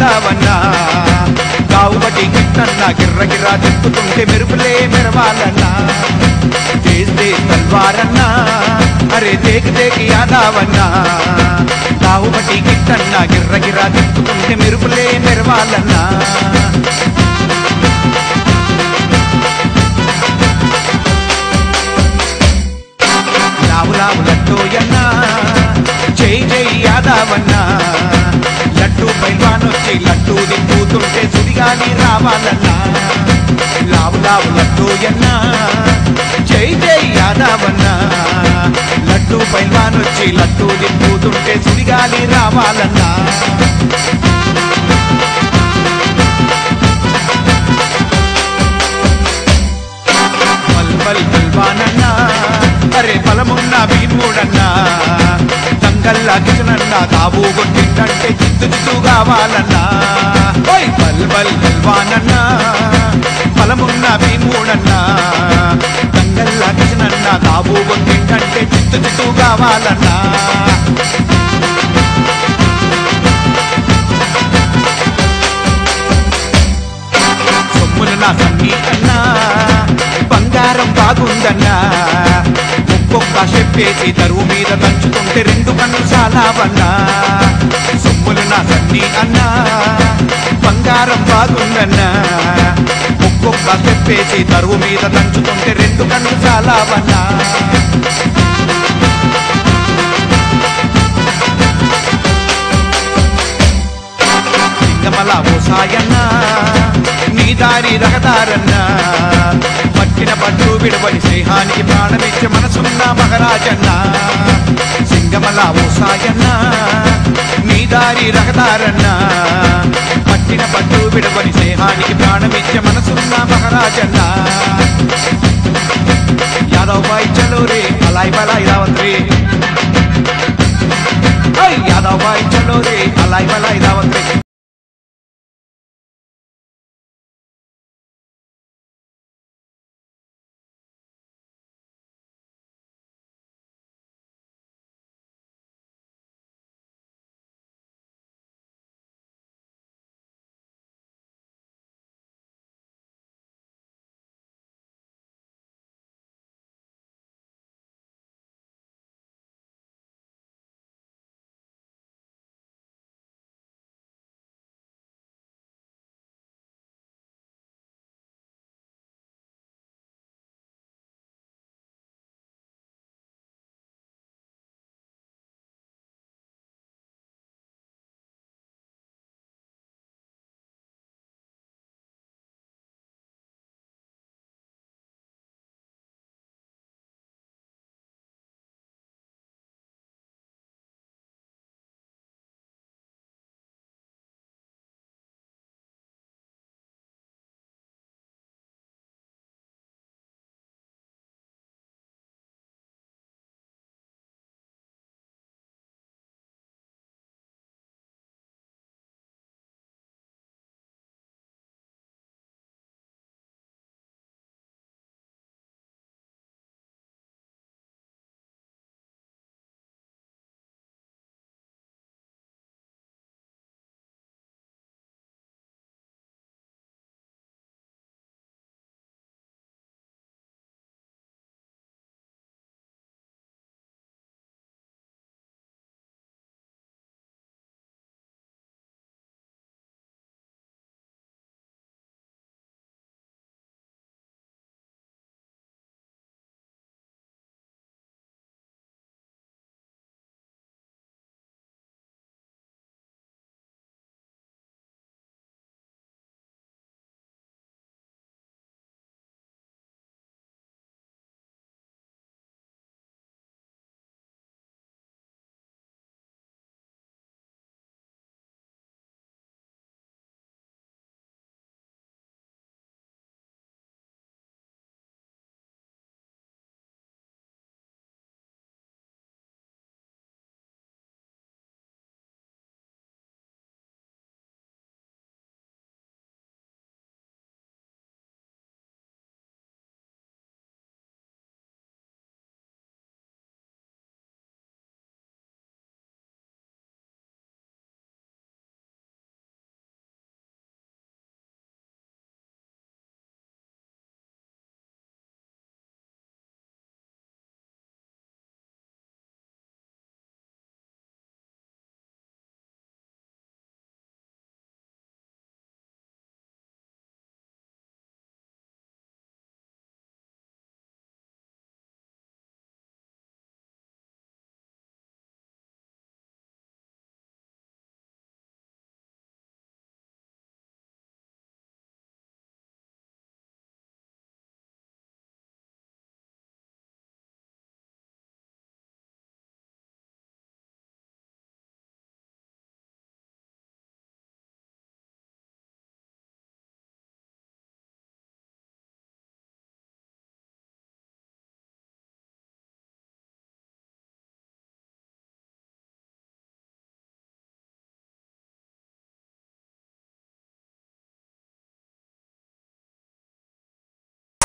యాదవన్నా కావుబటి కిట్టన్న గిర్ర గిర్రా తిప్పుతుంటే మెరుపులే మెరవాలన్నా తేజ్ తేజ్ తల్వారన్నా అరే దేక్ దేక్ యాదవన్నా కావుబటి కిట్టన్న గిర్ర గిర్రా తిప్పుతుంటే మెరుపులే మెరవాలన్నా లావు లావు లడ్డోయన్నా జై జై యాదవన్నా లడ్డు పైల్వానొచ్చి లడ్డు దింపుతుంటే సుడిగాలి రావాలన్నా లావు లావు లడ్డోయన్నా జై జై యాదవన్నా లడ్డు పైల్వానొచ్చి లడ్డు దింపుతుంటే సుడిగాలి రావాలన్నా పల్ పల్ పల్వానన్నా అరే బలమున్న భీముడన్నా దంగల్లా కిచనన్నా తాబు కొట్టిందంటే చిత్తు చిత్తు కావాలన్నా ఓయ్ పల్ పల్ పల్వానన్నా బలమున్న భీముడన్నా దంగల్లా కిచనన్నా తాబు కొట్టిందంటే చిత్తు చిత్తు కావాలన్నా సొమ్ములు నా సన్ని అన్నా బంగారం బాగుందన్నా ఒక్కొక్క చెప్పేసి తరువు మీద దంచుతుంటే రెండు కన్ను సాలావన్నా సొమ్ములు నా సన్ని అన్నా బంగారం బాగుందన్నా ఒక్కొక్క చెప్పేసి తరువు మీద దంచుతుంటే రెండు కన్ను సాలావన్నా సింగమల ఓసాయన్న నీ దారి రహదారన్న పట్టిన పట్టు విడవని స్నేహానికి ప్రాణమిచ్చే మనసున్న మహారాజన్న సింగమల ఓసాయన్న నీ దారి రహదారన్న పట్టిన పట్టు విడవని స్నేహానికి ప్రాణమిచ్చే మనసున్న మహారాజన్న యాదవ్ బాయ్ చలో రే అలాయ్ బలాయ్ రావత్ రే యాదవ్ బాయ్ చలో రే అలాయ్ బలాయ్ రావత్ రే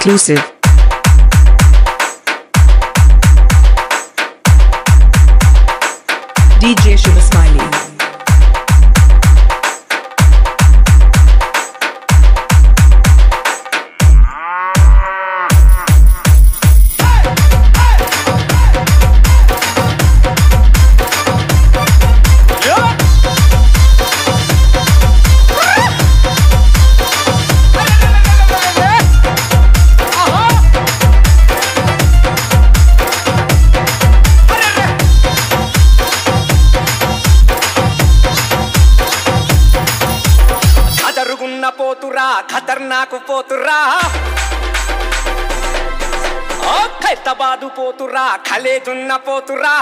exclusive. DJ Shiva Smiley. అదరుగున్న పోతురా ఖతర్నాకు పోతురా ఓ ఖైరతాబాదు పోతురా ఖలేజున్న పోతురా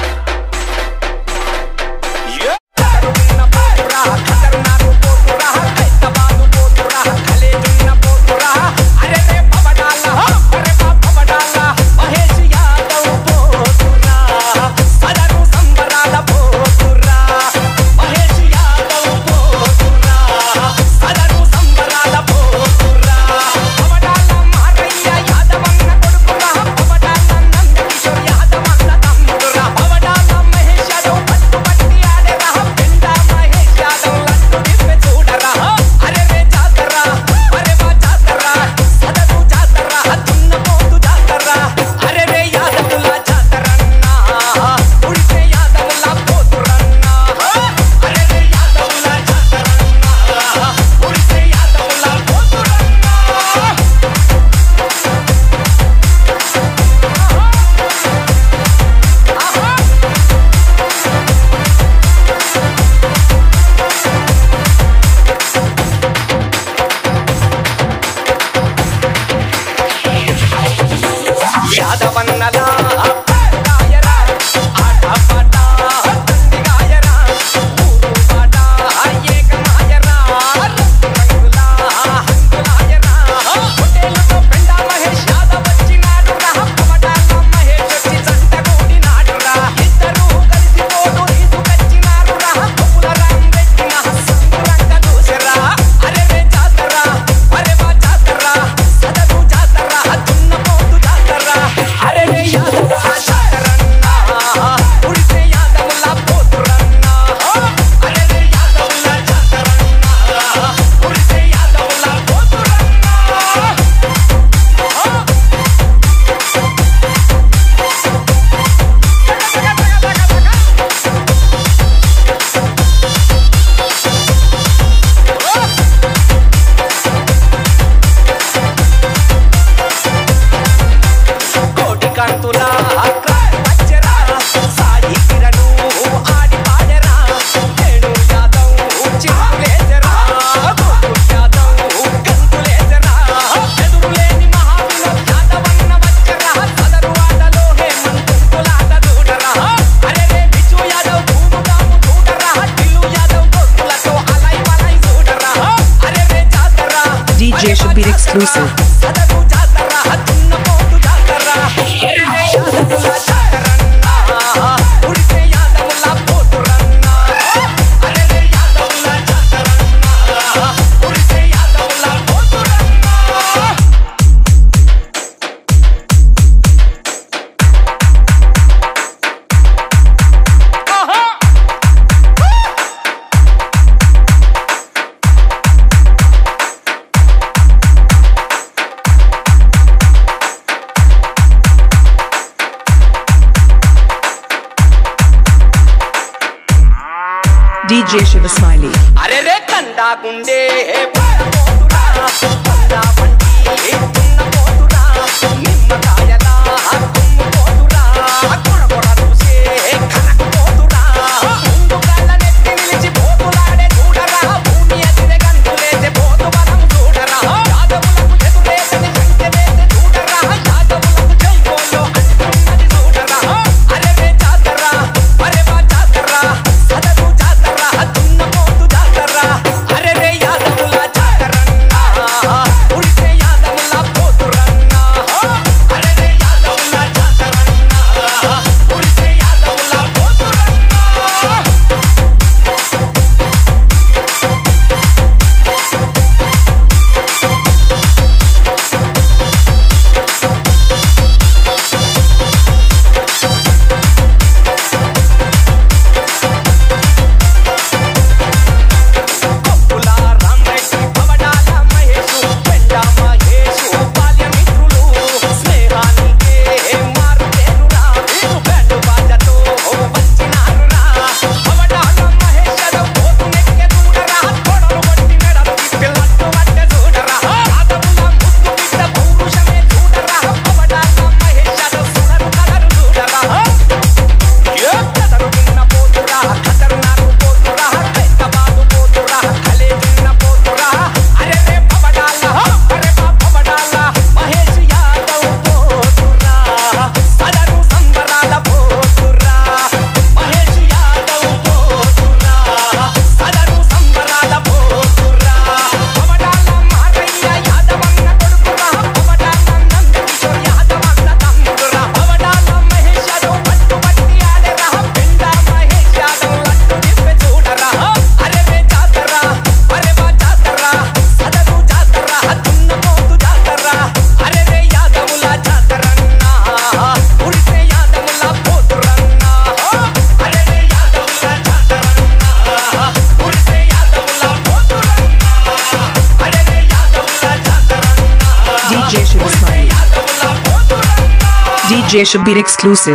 ఏ! అదరుగున్న పోతురా, ఖతర్నాకు పోతురా, ఖైరతాబాదు పోతురా, ఖలేజున్న పోతురా. అరే రే పవడాల, అరే బా పవడాల, మహేష్ యాదవ్ పోతురా. సదరు సంబరాల పోతురా, మహేష్ యాదవ్ పోతురా. సదరు సంబరాల పోతురా. పవడాల మారయ్య యాదవన్న కొడుకురా, పవడాల నందకిషోర్ యాదవన్న తమ్ముడురా. పవడాల మహేష్ యాదవ్ పట్టు పట్టి ఆడేరా, పెండ మహేష్ యాదవ్ లడ్డు దివ్వె చూడరా. అరే రే జాతరా, అరే వా జాతరా, సదరు జాతరా, దున్నపోతు జాతరా. అరే రే యాదవుల జాతరన్నా, ఉడిసే యాదవుల పోతురన్నా. అరే రే యాదవుల జాతరన్నా, ఉడిసే యాదవుల పోతురన్నా. యాదవన్నలా గాయరా ఆట పాట తండి గాయరా ఊరు పాట ఏకమాయరా రంగులా హంగులాయరా హోటేలతో పెండా మహేష్ యాదవ్ వచ్చినాడు రా పవడాల మహేష్ వచ్చి జంట కూడినాడు రా ఇద్దరు కలిసి పోటు తీసుకొచ్చినారు రా కొప్పుల రాంబెట్టి మహస్సురంగ దూసరా అరే రే జాతరా అరే వా జాతరా సదరు జాతరా దున్నపోతు జాతరా అరే రే యాదవ జాతరన్నా ఉడిసే యాదవుల పోతురన్నా అరే రే యాదవుల జాతరన్నా ఉడిసే యాదవుల పోతురన్నా కోటి కంతులా వచ్చరా సాయి కిరణు ఆడి పాడరా వేణు యాదవ్ చిరులేజరా గోకు యాదవ్ కంతులేజరా ఎదురులేని మహావినోద్ యాదవన్న వచ్చరా సదరు ఆటలో హేమంతులాట చూడరా అరే రే బిజు యాదవ్ భూముదాము చూడరా టిల్లు యాదవ్ గోకులతో అలై మలై చూడరా అరే రే జాతరా DJ should be exclusive. సదరు జాతరా దున్నపోతు జాతరా అరే రే యాదవుల జాతరన్నా ఉడిసే యాదవుల పోతురన్నా అరే రే యాదవుల జాతరన్నా ఉడిసే యాదవుల పోతురన్నా DJ Shiva Smiley. అరే రే కండా గుండే పోతురా కండా వంటి తున్న పోతురా నిమ్మకాయలా తుమ్ము పోతురా కొర కొర చూసే కనక పోతురా ముందుగాల నెత్తి నిలిచి పోతులాడే చూడరా భూమి ఎదురే గంతులేసే పోతు బలం చూడరా యాదవులకు ఎదురేసని సంఖ్య వేసే చూడరా యాదవులకు జైకోలో అంటున్నది చూడరా అరే రే జాతరా అరే వా జాతరా సదరు జాతరా దున్నపోతు జాతరా అరే రే యాదవుల జాతరన్నా DJ Shabir exclusive.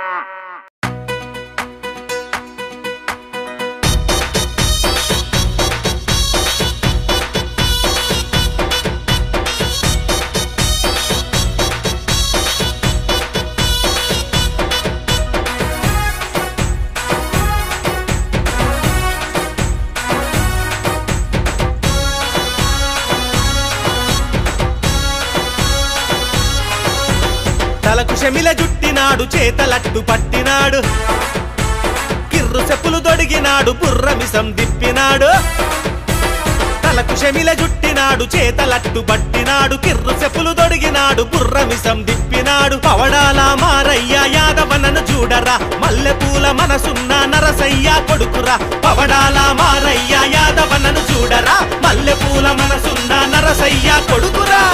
తలకు శమిల జుట్టినాడు చేతలట్టు పట్టినాడు కిర్రు చెప్పులు దొడిగినాడు బుర్రమిసం దిప్పినాడు తలకు శమిల జుట్టినాడు చేతలట్టు పట్టినాడు కిర్రు చెప్పులు దొడిగినాడు బుర్రమిసం దిప్పినాడు పవడాల మారయ్య యాదవనను చూడరా మల్లెపూల మనసున్న నరసయ్య కొడుకురా పవడాల మారయ్య యాదవనను చూడరా మల్లెపూల మనసున్న నరసయ్య కొడుకురా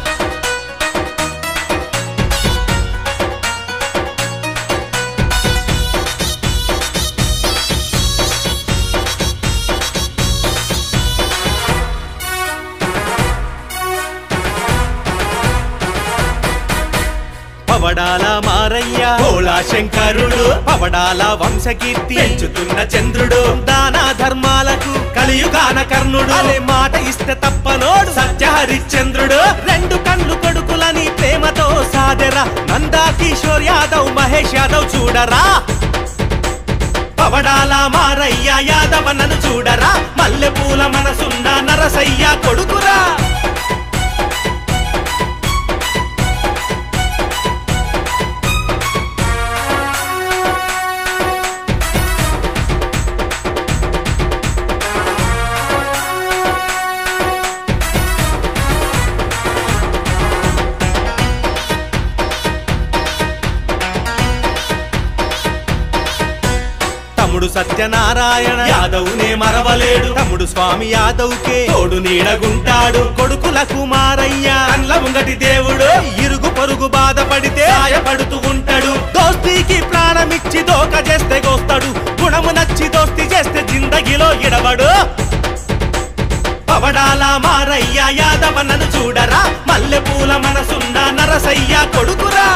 పవడాల మారయ్య భోళా శంకరుడు పవడాల వంశకీర్తి పెంచుతున్న చంద్రుడు దాన ధర్మాలకు కలియుగాన కర్ణుడు అనే మాట ఇస్తే తప్పనోడు సత్య హరిశ్చంద్రుడు రెండు కళ్ళు కొడుకులని ప్రేమతో సాదెరా నందా కిషోర్ యాదవ్ మహేష్ యాదవ్ చూడరా పవడాల మారయ్య యాదవ నన్ను చూడరా మల్లెపూల మనసున్న నరసయ్య కొడుకురా తమ్ముడు సత్యనారాయణ యాదవ్ నే మరవలేడు తమ్ముడు స్వామి యాదవ్ కే తోడు నీడగుంటాడు కొడుకుల కుమారయ్య కండ్ల ముంగటి దేవుడు ఇరుగు పొరుగు బాధపడితే ఆయపడుతూ ఉంటాడు దోస్తీకి ప్రాణమిచ్చి దోక చేస్తే గోస్తాడు గుణము నచ్చి దోస్తి చేస్తే జిందగీలో ఇడవడు పవడాల మారయ్య యాదవ నన్ను చూడరా మల్లెపూల మనసున్న నరసయ్య కొడుకురా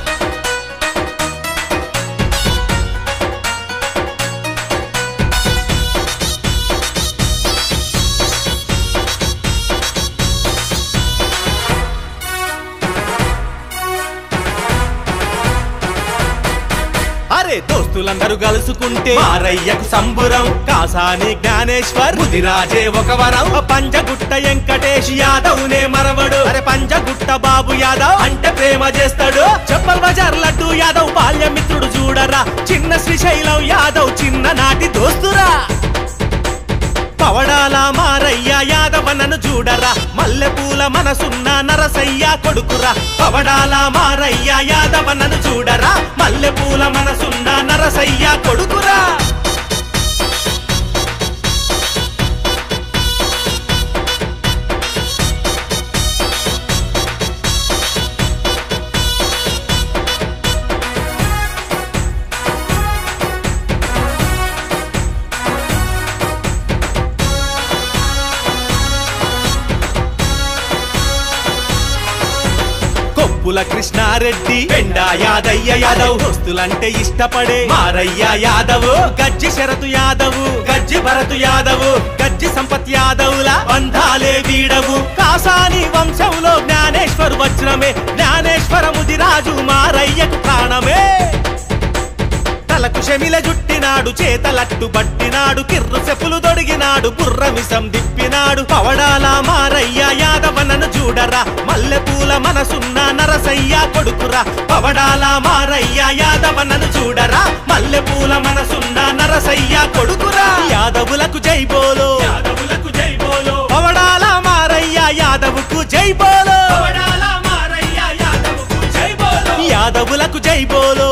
అరే దోస్తులందరూ కలుసుకుంటే మారయ్యకు సంబురం కాసాని జ్ఞానేశ్వర్ ముదిరాజే ఒక వరం పంజగుట్ట వెంకటేష్ యాదవ్ నే మరవడు అరే పంజగుట్ట బాబు యాదవ్ అంటే ప్రేమ చేస్తాడు చెప్పల్ బజార్ లడ్డు యాదవ్ బాల్యమిత్రుడు చూడరా చిన్న శ్రీశైలం యాదవ్ చిన్న నాటి దోస్తురా పవడాల మారయ్య యాదవ నన్ను చూడరా మల్లెపూల మనసున్న నరసయ్య కొడుకురా పవడాల మారయ్య యాదవ నన్ను చూడరా మల్లెపూల మనసున్న నరసయ్య కొడుకురా కొప్పుల కృష్ణారెడ్డి పెండా యాదయ్య యాదవ్ దోస్తులంటే ఇష్టపడే మారయ్య యాదవ్ గజ్జి శరతు యాదవ్ గజ్జి భరతు యాదవ్ గజ్జి సంపత్ యాదవుల బంధాలే వీడవు కాసాని వంశంలో జ్ఞానేశ్వర్ వజ్రమే జ్ఞానేశ్వర ముదిరాజు మారయ్యకు ప్రాణమే తలకు శమిల జుట్టినాడు చేతలట్టు పట్టినాడు కిర్రు చెప్పులు దొడిగినాడు బుర్రమిసం దిప్పినాడు పవడాల మారయ్య యాదవనను చూడరా మల్లెపూల మనసున్న నరసయ్య కొడుకురా పవడాల మారయ్య యాదవనను చూడరా మల్లెపూల మనసున్న నరసయ్య కొడుకురా యాదవులకు జై బోలో యాదవులకు జై బోలో పవడాల మారయ్య యాదవుకు జై బోలో పవడాల మారయ్య యాదవుకు జై బోలో యాదవులకు జై బోలో